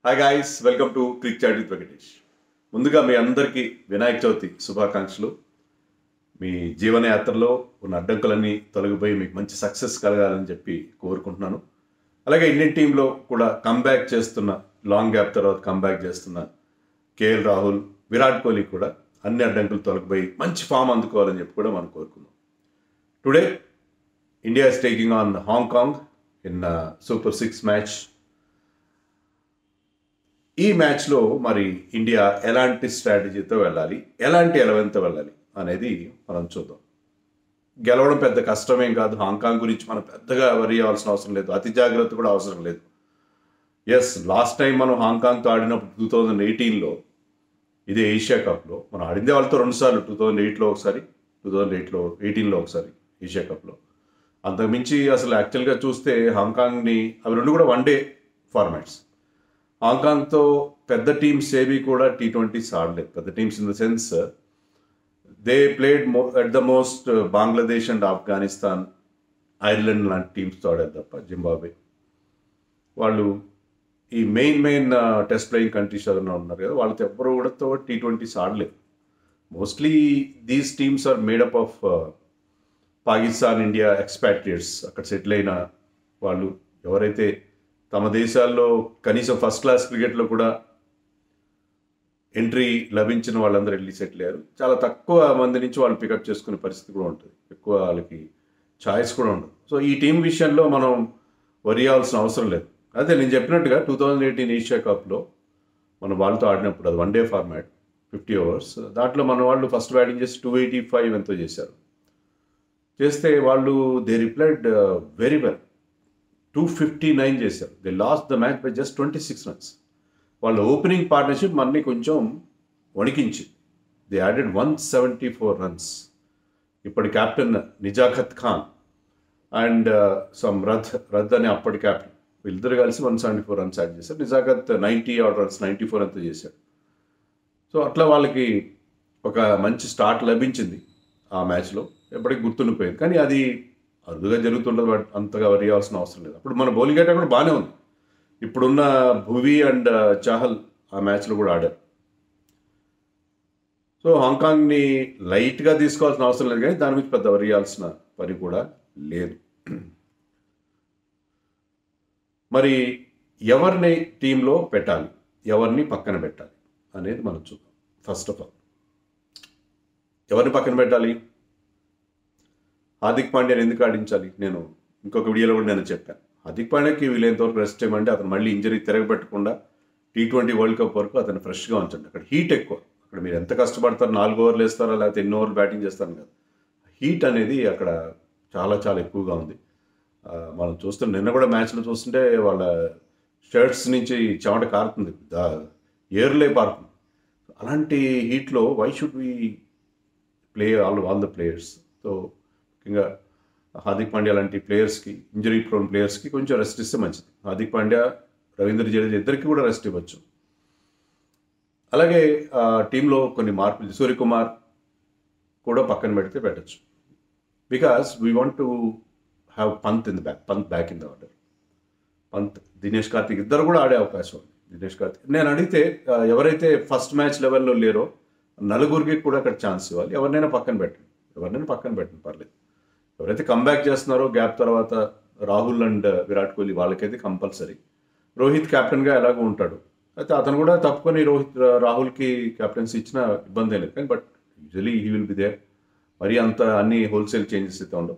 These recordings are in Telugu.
hi guys welcome to Cric Chat with Venkatesh ముందుగా మీ అందరికీ వినాయక చవితి శుభాకాంక్షలు మీ జీవనయాత్రలో ఉన్న అడ్డంకులన్నీ తొలగిపోయి మీకు మంచి సక్సెస్ కలగాలని చెప్పి కోరుకుంటున్నాను అలాగే ఇండియన్ టీంలో కూడా కంబ్యాక్ చేస్తున్న లాంగ్ గ్యాప్ తర్వాత కంబ్యాక్ చేస్తున్న కేఎల్ రాహుల్ విరాట్ కోహ్లీ కూడా అన్ని అడ్డంకులు తొలగిపోయి మంచి ఫామ్ అందుకోవాలని చెప్పి కూడా మనం కోరుకుందాం today India is taking on Hong Kong in super six match ఈ మ్యాచ్లో మరి ఇండియా ఎలాంటి స్ట్రాటజీతో వెళ్ళాలి ఎలాంటి ఎలవెన్తో వెళ్ళాలి అనేది మనం చూద్దాం గెలవడం పెద్ద కష్టమేం కాదు హాంకాంగ్ గురించి మనం పెద్దగా వరి అవ్వాల్సిన అవసరం లేదు అతి జాగ్రత్త కూడా అవసరం లేదు ఎస్ లాస్ట్ టైం మనం హాంకాంగ్తో ఆడినప్పుడు టూ థౌజండ్ ఎయిటీన్లో ఇదే ఏషియా కప్లో మనం ఆడిందే వాళ్ళతో రెండుసార్లు టూ థౌజండ్ ఎయిట్లో ఒకసారి టూ థౌజండ్ ఎయిట్లో ఎయిటీన్లో ఒకసారి ఏషియా కప్లో అంతకుమించి అసలు యాక్చువల్గా చూస్తే హాంకాంగ్ని అవి రెండు కూడా వన్ డే ఫార్మాట్స్ హాంకాంగ్తో పెద్ద టీమ్స్ ఏవి కూడా టీ ట్వంటీస్ ఆడలేదు పెద్ద teams in the sense they played mo at the most Bangladesh and Afghanistan Ireland లాంటి టీమ్స్తో ఆడారు తప్ప జింబాబే వాళ్ళు ఈ main main test playing countries ఏదైనా ఉన్నారు కదా వాళ్ళతో ఎవ్వరు కూడా టీ ట్వంటీస్ ఆడలేదు mostly these teams are made up of Pakistan India expatriates అక్కడ సెటిల్ అయిన వాళ్ళు ఎవరైతే తమ దేశాల్లో కనీసం ఫస్ట్ క్లాస్ క్రికెట్లో కూడా ఎంట్రీ లభించిన వాళ్ళందరూ వెళ్ళి సెటిల్ అయ్యారు చాలా తక్కువ మంది నుంచి వాళ్ళు పికప్ చేసుకునే పరిస్థితి కూడా ఉంటుంది ఎక్కువ వాళ్ళకి ఛాయిస్ కూడా ఉండదు సో ఈ టీం విషయంలో మనం వరి అవ్వాల్సిన అవసరం లేదు అదే నేను చెప్పినట్టుగా టూ థౌజండ్ ఎయిటీన్ ఏషియా కప్లో మనం వాళ్ళతో ఆడినప్పుడు అది one day format fifty overs దాంట్లో మన వాళ్ళు ఫస్ట్ బ్యాటింగ్ చేసి టూ ఎయిటీ ఫైవ్ ఎంతో చేశారు చేస్తే వాళ్ళు they replied very well two fifty nine చేశారు they lost the match by just twenty six runs వాళ్ళ ఓపెనింగ్ పార్ట్నర్షిప్ మనని కొంచెం వణికించి they added one seventy four runs ఇప్పటి కెప్టెన్ నిజాఖత్ ఖాన్ అండ్ సమ్ రథ్ రథ్ అనే అప్పటి కెప్టెన్ వీళ్ళిద్దరు కలిసి one seventy four runs add చేశారు నిజాఖత్ ninety or runs ninety four అంతా చేశారు సో అట్లా వాళ్ళకి ఒక మంచి స్టార్ట్ లభించింది ఆ మ్యాచ్లో ఎప్పటికీ గుర్తుండిపోయింది కానీ అది అరుదుగా జరుగుతుండదు బట్ అంతగా వరియాల్సిన అవసరం లేదు అప్పుడు మన బౌలింగ్ అటాక్ కూడా బాగానే ఉంది ఇప్పుడున్న భువి అండ్ చాహల్ ఆ మ్యాచ్లో కూడా ఆడారు సో హాంకాంగ్ని లైట్గా తీసుకోవాల్సిన అవసరం లేదు కానీ దాని గురించి పెద్ద వరియాల్సిన పని కూడా లేదు మరి ఎవరిని టీంలో పెట్టాలి ఎవరిని పక్కన పెట్టాలి అనేది మనం చూద్దాం ఫస్ట్ ఆఫ్ ఆల్ ఎవరిని పక్కన పెట్టాలి హార్దిక్ పాండ్యాని ఎందుకు ఆడించాలి నేను ఇంకొక వీడియోలో కూడా నేను చెప్పాను హార్దిక్ పాండ్యాకి వీలైనంతవరకు రెస్ట్ చేయమంటే అతను మళ్ళీ ఇంజరీ తిరగబెట్టకుండా టీ ట్వంటీ వరల్డ్ కప్ వరకు అతను ఫ్రెష్గా ఉంచండి అక్కడ హీట్ ఎక్కువ అక్కడ మీరు ఎంత కష్టపడతారు నాలుగు ఓవర్లు వేస్తారా లేకపోతే ఎన్ని ఓవర్లు బ్యాటింగ్ చేస్తాను కదా హీట్ అనేది అక్కడ చాలా చాలా ఎక్కువగా ఉంది మనం చూస్తుంటే నిన్న కూడా మ్యాచ్లో చూస్తుంటే వాళ్ళ షర్ట్స్ నుంచి చెమట కారుతుంది ఎయిర్లే పారుతుంది అలాంటి హీట్లో why should we play all all the players so ముఖ్యంగా హార్దిక్ పాండ్యా లాంటి ప్లేయర్స్కి ఇంజరీ ప్రోన్ ప్లేయర్స్కి కొంచెం రెస్ట్ ఇస్తే మంచిది హార్దిక్ పాండ్యా రవీంద్ర జడేజా ఇద్దరికి కూడా రెస్ట్ ఇవ్వచ్చు అలాగే టీంలో కొన్ని మార్పులు సూర్యకుమార్ కూడా పక్కన పెడితే పెట్టచ్చు because we want to have Pant in the back Pant back in the order Pant Dinesh Karthik ఇద్దరు కూడా ఆడే అవకాశం ఉంది దినేష్ కార్తిక్ నేను అడిగితే ఎవరైతే ఫస్ట్ మ్యాచ్ లెవెల్లో లేరో నలుగురికి కూడా అక్కడ ఛాన్స్ ఇవ్వాలి ఎవరినైనా పక్కన పెట్టండి ఎవరినైనా పక్కన పెట్టండి పర్లేదు ఎవరైతే కంబ్యాక్ చేస్తున్నారో గ్యాప్ తర్వాత రాహుల్ అండ్ విరాట్ కోహ్లీ వాళ్ళకైతే కంపల్సరీ రోహిత్ కెప్టెన్గా ఎలాగో ఉంటాడు అయితే అతను కూడా తప్పుకొని రోహిత్ రాహుల్కి కెప్టెన్సీ ఇచ్చిన ఇబ్బంది లేదు కానీ but usually he will be there మరి అంత అన్ని హోల్సేల్ చేంజెస్ అయితే ఉండవు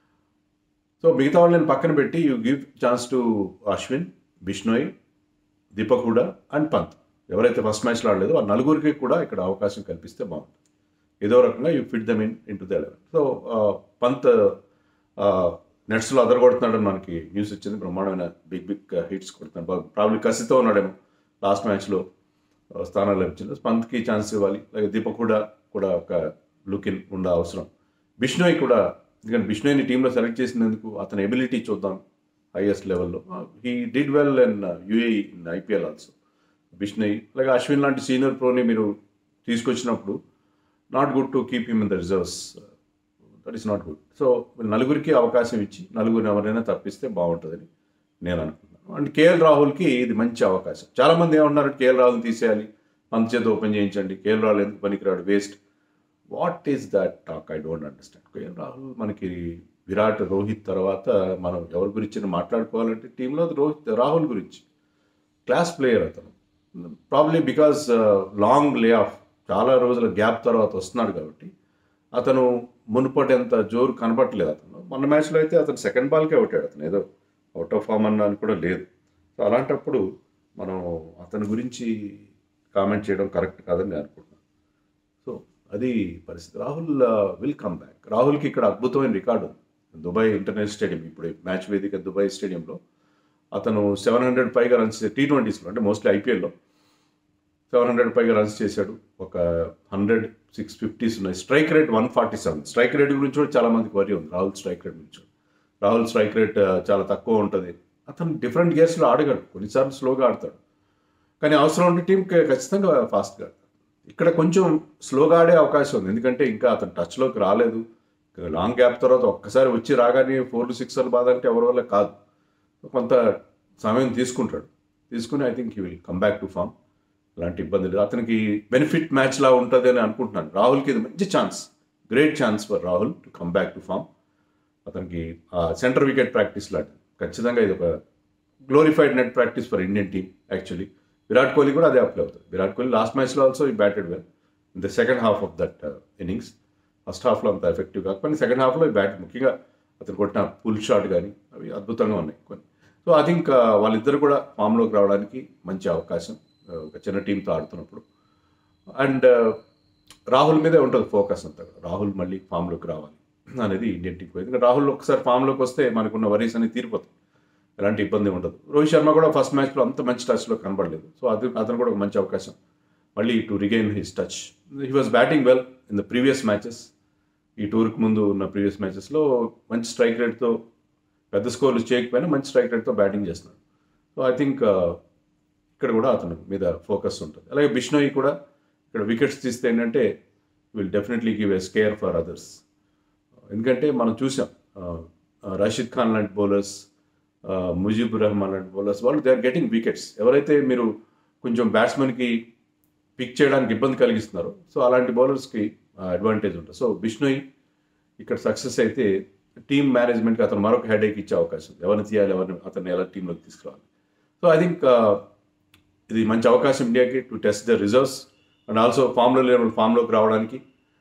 సో మిగతా వాళ్ళని పక్కన పెట్టి you give chance to Ashwin Bishnoi Deepak Hooda and Pant ఎవరైతే ఫస్ట్ మ్యాచ్లో ఆడలేదో ఆ నలుగురికి కూడా ఇక్కడ అవకాశం కల్పిస్తే బాగుంటుంది ఏదో రకంగా you fit them in in to the eleven so Pant నెట్స్లో అదరగొడుతున్నాడని మనకి న్యూస్ వచ్చింది బ్రహ్మాండమైన బిగ్ బిగ్ హిట్స్ కొడుతున్నాడు ప్రాబ్లీ కసితో ఉన్నాడేమో లాస్ట్ మ్యాచ్లో స్థానాలు లభించింది పంత్కి ఛాన్స్ ఇవ్వాలి అలాగే దీపక్ హుడా కూడా ఒక లుక్ ఇన్ ఉండ అవసరం బిష్ణోయ్ కూడా ఎందుకంటే బిష్ణోయ్ని టీంలో సెలెక్ట్ చేసినందుకు అతని ఎబిలిటీ చూద్దాం హైయెస్ట్ లెవెల్లో he did well in UAE in IPL also Bishnoi అలాగే అశ్విన్ లాంటి సీనియర్ ప్రోని మీరు తీసుకొచ్చినప్పుడు not good to keep him in the reserves that is not good so నలుగురికి అవకాశం ఇచ్చి నలుగురిని ఎవరైనా తప్పిస్తే బాగుంటుందని నేను అనుకుంటున్నాను అండ్ కేఎల్ రాహుల్కి ఇది మంచి అవకాశం చాలామంది ఏమన్నారు కేఎల్ రాహుల్ తీసేయాలి పంత్ చేత ఓపెన్ చేయించండి కేఎల్ రాహుల్ ఎందుకు పనికిరాడు waste what is that talk I don't understand KL Rahul మనకి విరాట్ రోహిత్ తర్వాత మనం ఎవరి గురించి మాట్లాడుకోవాలంటే టీంలో రోహిత్ రాహుల్ గురించి క్లాస్ ప్లేయర్ అతను probably because long lay off చాలా రోజుల గ్యాప్ తర్వాత వస్తున్నాడు కాబట్టి అతను మునుపటి అంత జోరు కనపట్లేదు అతను మొన్న మ్యాచ్లో అయితే అతను సెకండ్ బాల్కే అవుతాడు అతను ఏదో అవుట్ ఆఫ్ ఫామ్ అన్న అని కూడా లేదు సో అలాంటప్పుడు మనం అతని గురించి కామెంట్ చేయడం కరెక్ట్ కాదని నేను అనుకుంటున్నాను సో అది పరిస్థితి రాహుల్ విల్ కమ్ బ్యాక్ రాహుల్కి ఇక్కడ అద్భుతమైన రికార్డు ఉంది దుబాయ్ ఇంటర్నేషనల్ స్టేడియం ఇప్పుడు మ్యాచ్ వేదిక దుబాయ్ స్టేడియంలో అతను సెవెన్ హండ్రెడ్ పైగా రన్స్ టీ ట్వంటీస్లో అంటే మోస్ట్లీ ఐపీఎల్లో సెవెన్ హండ్రెడ్ పైగా రన్స్ చేశాడు ఒక హండ్రెడ్ సిక్స్ ఫిఫ్టీస్ ఉన్నాయి strike rate one forty seven strike rate గురించి కూడా చాలా మందికి వరి ఉంది రాహుల్ స్ట్రైక్ రేట్ గురించి రాహుల్ స్ట్రైక్ రేట్ చాలా తక్కువ ఉంటుంది అతను డిఫరెంట్ గేర్స్లో ఆడగాడు కొన్నిసార్లు స్లోగా ఆడతాడు కానీ అవసరం ఉంటే టీంకి ఖచ్చితంగా ఫాస్ట్గా ఆడతాడు ఇక్కడ కొంచెం స్లోగా ఆడే అవకాశం ఉంది ఎందుకంటే ఇంకా అతను టచ్లోకి రాలేదు లాంగ్ గ్యాప్ తర్వాత ఒక్కసారి వచ్చి రాగానే ఫోర్ టు సిక్స్ బాధ అంటే ఎవరి వల్ల కాదు కొంత సమయం తీసుకుంటాడు తీసుకుని I think he will come back to form అలాంటి ఇబ్బంది లేదు అతనికి బెనిఫిట్ మ్యాచ్ లా ఉంటుంది అని అనుకుంటున్నాను రాహుల్కి ఇది మంచి chance great chance for Rahul to come back to form అతనికి సెంటర్ వికెట్ ప్రాక్టీస్ లాంటిది ఖచ్చితంగా ఇది ఒక glorified net practice for Indian team actually Virat Kohli కూడా అదే అప్లై అవుతుంది విరాట్ కోహ్లీ లాస్ట్ మ్యాచ్లో also he batted well in the second half of that innings first హాఫ్లో అంత ఎఫెక్టివ్ కాకపోతే సెకండ్ హాఫ్లో ఈ బ్యాట్ ముఖ్యంగా అతను కొట్టిన పుల్ షాట్ కానీ అవి అద్భుతంగా ఉన్నాయి కొన్ని సో ఐ థింక్ వాళ్ళిద్దరు కూడా ఫామ్లోకి రావడానికి మంచి అవకాశం ఒక చిన్న టీంతో ఆడుతున్నప్పుడు అండ్ రాహుల్ మీదే ఉంటుంది ఫోకస్ అంతా రాహుల్ మళ్ళీ ఫామ్లోకి రావాలి అనేది ఇండియన్ టీం ఎందుకంటే రాహుల్ ఒకసారి ఫామ్లోకి వస్తే మనకున్న వరీస్ అనేది తీరిపోతాయి ఎలాంటి ఇబ్బంది ఉండదు రోహిత్ శర్మ కూడా ఫస్ట్ మ్యాచ్లో అంత మంచి టచ్లో కనబడలేదు సో అది అతను కూడా ఒక మంచి అవకాశం మళ్ళీ to regain his touch he was batting well in the previous matches ఈ టూర్కి ముందు ఉన్న ప్రీవియస్ మ్యాచెస్లో మంచి స్ట్రైక్ రేట్తో పెద్ద స్కోర్లు చేయకపోయినా మంచి స్ట్రైక్ రేట్తో బ్యాటింగ్ చేస్తున్నాడు సో ఐ థింక్ ఇక్కడ కూడా అతను మీద ఫోకస్ ఉంటుంది అలాగే బిష్ణోయి కూడా ఇక్కడ వికెట్స్ తీస్తే ఏంటంటే will definitely give a scare for others ఎందుకంటే మనం చూసాం రషీద్ ఖాన్ లాంటి బౌలర్స్ ముజీబుర్ రహమాన్ లాంటి బౌలర్స్ వాళ్ళు దే ఆర్ గెటింగ్ వికెట్స్ ఎవరైతే మీరు కొంచెం బ్యాట్స్మెన్కి పిక్ చేయడానికి ఇబ్బంది కలిగిస్తున్నారో సో అలాంటి బౌలర్స్కి అడ్వాంటేజ్ ఉంటుంది సో బిష్ణోయ్ ఇక్కడ సక్సెస్ అయితే టీమ్ మేనేజ్మెంట్కి అతను మరొక హెడేక్ ఇచ్చే అవకాశం ఎవరిని తీయాలి ఎవరిని అతన్ని ఎలా టీంలోకి తీసుకురావాలి సో ఐ థింక్ ఇది మంచి అవకాశం ఇండియాకి to test the reserves and also ఫామ్లో లేని ఫామ్లోకి రావడానికి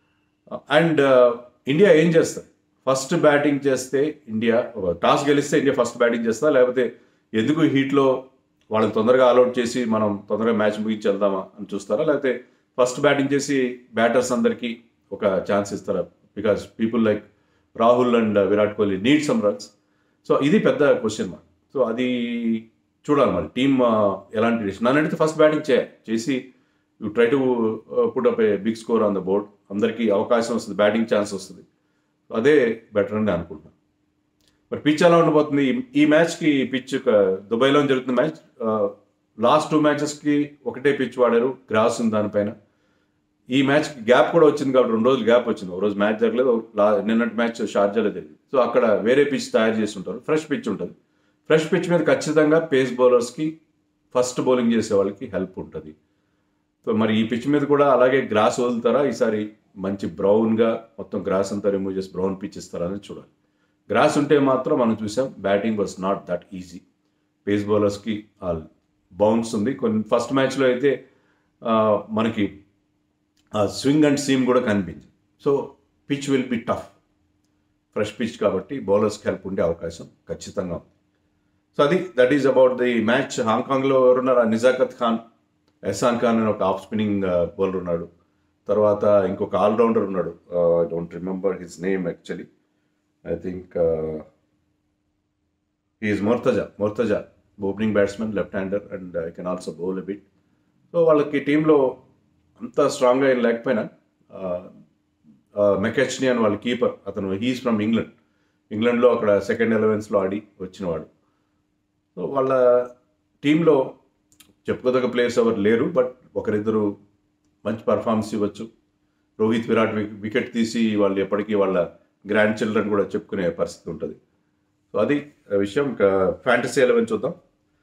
అండ్ ఇండియా ఏం చేస్తుంది ఫస్ట్ బ్యాటింగ్ చేస్తే ఇండియా టాస్ గెలిస్తే ఇండియా ఫస్ట్ బ్యాటింగ్ చేస్తా లేకపోతే ఎందుకు హీట్లో వాళ్ళని తొందరగా ఆల్అౌట్ చేసి మనం తొందరగా మ్యాచ్ ముగించి వెళ్దామా అని చూస్తారా లేకపోతే ఫస్ట్ బ్యాటింగ్ చేసి బ్యాటర్స్ అందరికీ ఒక ఛాన్స్ ఇస్తారా because people like Rahul and Virat Kohli need some runs so ఇది పెద్ద క్వశ్చన్ మార్క్ సో అది చూడాలి మరి టీమ్ ఎలాంటి డిసిషన్ నన్ను అడిగితే ఫస్ట్ బ్యాటింగ్ చేయాలి చేసి you try to put up a big score on the board అందరికీ అవకాశం వస్తుంది బ్యాటింగ్ ఛాన్స్ వస్తుంది అదే బెటర్ అని అనుకుంటున్నాను మరి పిచ్ ఎలా ఉండబోతుంది ఈ మ్యాచ్కి పిచ్ దుబాయ్లో జరుగుతున్న మ్యాచ్ లాస్ట్ టూ మ్యాచెస్కి ఒకటే పిచ్ వాడారు గ్రాస్ ఉంది దానిపైన ఈ మ్యాచ్ గ్యాప్ కూడా వచ్చింది కాబట్టి రెండు రోజులు గ్యాప్ వచ్చింది ఒక రోజు మ్యాచ్ జరగలేదు నిన్నటి మ్యాచ్ షార్జాలో జరిగింది సో అక్కడ వేరే పిచ్ తయారు చేసి ఉంటారు ఫ్రెష్ పిచ్ ఉంటుంది ఫ్రెష్ పిచ్ మీద ఖచ్చితంగా పేస్ బౌలర్స్కి ఫస్ట్ బౌలింగ్ చేసే వాళ్ళకి హెల్ప్ ఉంటుంది సో మరి ఈ పిచ్ మీద కూడా అలాగే గ్రాస్ వదులుతారా ఈసారి మంచి బ్రౌన్గా మొత్తం గ్రాస్ అంతా రిమూవ్ చేసి బ్రౌన్ పిచ్ ఇస్తారా అని చూడాలి గ్రాస్ ఉంటే మాత్రం మనం చూసాం batting was not that easy pace బౌలర్స్కి బౌన్స్ ఉంది కొన్ని ఫస్ట్ మ్యాచ్లో అయితే మనకి స్వింగ్ అండ్ సీమ్ కూడా కనిపించింది so pitch will be tough fresh pitch కాబట్టి బౌలర్స్కి హెల్ప్ ఉండే అవకాశం ఖచ్చితంగా ఉంది సో అది that is about the match హాంకాంగ్లో ఎవరున్నారు నిజాకత్ ఖాన్ ఎహసాన్ ఖాన్ అని ఒక ఆఫ్ స్పిన్నింగ్ బౌలర్ ఉన్నాడు తర్వాత ఇంకొక ఆల్రౌండర్ ఉన్నాడు I don't remember his name actually I think he is Murtaza Murtaza opening batsmen left hander and I can also bowl a bit so వాళ్ళకి టీంలో అంత స్ట్రాంగ్గా ఏం లేకపోయినా మెకెచ్ని అని వాళ్ళ కీపర్ అతను హీస్ ఫ్రమ్ ఇంగ్లాండ్ ఇంగ్లాండ్లో అక్కడ సెకండ్ ఎలెవెన్స్లో ఆడి వచ్చినవాడు సో వాళ్ళ టీంలో చెప్పుకోదగ్గ ప్లేయర్స్ ఎవరు లేరు బట్ ఒకరిద్దరు మంచి పర్ఫార్మెన్స్ ఇవ్వచ్చు రోహిత్ విరాట్ వికెట్ తీసి వాళ్ళు ఎప్పటికీ వాళ్ళ గ్రాండ్ చిల్డ్రన్ కూడా చెప్పుకునే పరిస్థితి ఉంటుంది సో అది విషయం ఇంకా ఫ్యాంటసీ ఎలెవెన్ చూద్దాం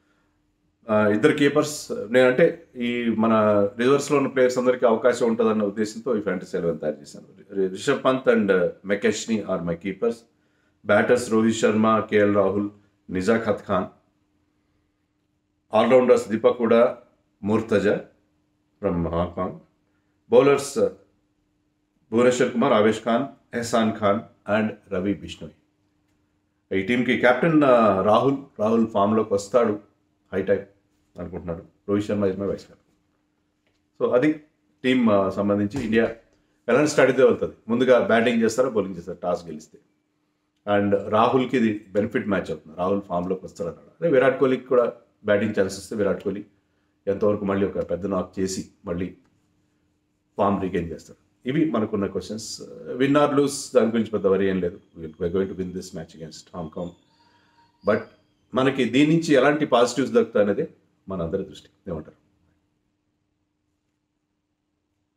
ఆ, ఇద్దరు కీపర్స్ నేనంటే ఈ మన రిజర్వ్స్లో ఉన్న ప్లేయర్స్ అందరికీ అవకాశం ఉంటుందన్న ఉద్దేశంతో ఈ ఫ్యాంటసీ ఎలెవెన్ తయారు చేశాను రి- Rishabh Pant and మెకెష్ని are my keepers batters Rohit Sharma KL Rahul నిజాఖత్ Khan all-rounders Deepak కూడా మూర్తజా from Hong Kong bowlers Bhubaneswar Kumar Avesh Khan ఎహసాన్ Khan and Ravi Bishnoi ఈ టీంకి కెప్టెన్ ఆ, రాహుల్ రాహుల్ ఫామ్లోకి వస్తాడు హై టైప్ అనుకుంటున్నాడు Rohit Sharma is my vice captain so అది టీం ఆ, సంబంధించి ఇండియా ఎలాంటి స్టడీతో వెళ్తుంది ముందుగా బ్యాటింగ్ చేస్తారా బౌలింగ్ చేస్తారా టాస్ గెలిస్తే అండ్ రాహుల్కి ఇది బెనిఫిట్ మ్యాచ్ అవుతుంది రాహుల్ ఫామ్లోకి వస్తాడు అన్నాడు అదే విరాట్ కోహ్లీకి కూడా బ్యాటింగ్ ఛాన్స్ వస్తే విరాట్ కోహ్లీ ఎంతవరకు మళ్ళీ ఒక పెద్ద నాక్ చేసి మళ్ళీ ఫామ్ రీగైన్ చేస్తారు ఇవి మనకున్న క్వశ్చన్స్ విన్ ఆర్ లూస్ దాని గురించి పెద్ద వరి ఏం లేదు going to win this match against Hong Kong but మనకి దీని నుంచి ఎలాంటి పాజిటివ్స్ దొరుకుతాయి అనేది మన అందరి దృష్టి ఏమంటారు